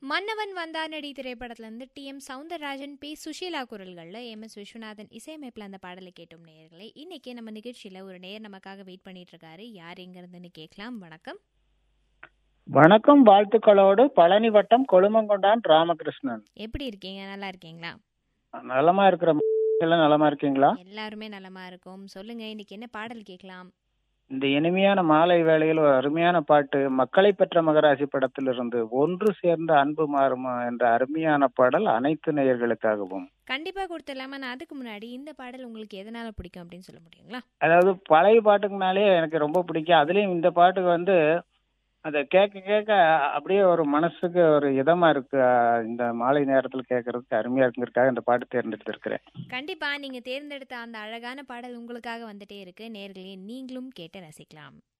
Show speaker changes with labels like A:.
A: மன்னவன் வந்தானடி திரைப்படத்துல இருந்து T M Soundararajan P Susheela குரல்களில் எம் எஸ் விஸ்வநாதன் இசையமைப்பில் அந்த பாடலை கேட்டோம் நேயர்களே இன்னைக்கு நம்ம நிகழ்ச்சியில் ஒரு நேயர் நமக்காக வெயிட் பண்ணிட்டு இருக்காரு யார் எங்க இருந்துன்னு கேட்கலாம் வணக்கம்
B: வணக்கம் வாழ்த்துக்களோடு பழனி வட்டம் கொழுமங்கொண்டான் ராமகிருஷ்ணன்
A: எப்படி இருக்கீங்க நல்லா இருக்கீங்களா
B: நலமா இருக்கிற எல்லாம் நலமா இருக்கீங்களா
A: எல்லாருமே நலமா இருக்கும் சொல்லுங்க இன்னைக்கு என்ன பாடல் கேட்கலாம்
B: இந்த இனிமையான மாலை வேளையில் ஒரு அருமையான பாட்டு மக்களை பெற்ற மகராசி படத்திலிருந்து ஒன்று சேர்ந்த அன்பு மாறுமா என்ற அருமையான பாடல் அனைத்து நேயர்களுக்காகவும்
A: கண்டிப்பா கொடுத்துடலாமா நான் அதுக்கு முன்னாடி இந்த பாடல் உங்களுக்கு எதனால பிடிக்கும் அப்படின்னு சொல்ல முடியுங்களா
B: அதாவது பழைய பாட்டுக்குனாலே எனக்கு ரொம்ப பிடிக்கும் அதுலயும் இந்த பாட்டுக்கு வந்து அதை கேட்க கேட்க அப்படியே ஒரு மனசுக்கு ஒரு இதமா இருக்கு அஹ் இந்த மாலை நேரத்தில் கேட்கறதுக்கு அருமையா இருக்குங்கிறதுக்காக இந்த பாட்டு தேர்ந்தெடுத்திருக்கிறேன்
A: கண்டிப்பா நீங்க தேர்ந்தெடுத்த அந்த அழகான பாடல் உங்களுக்காக வந்துட்டே இருக்கு நேர்களே நீங்களும் கேட்டு ரசிக்கலாம்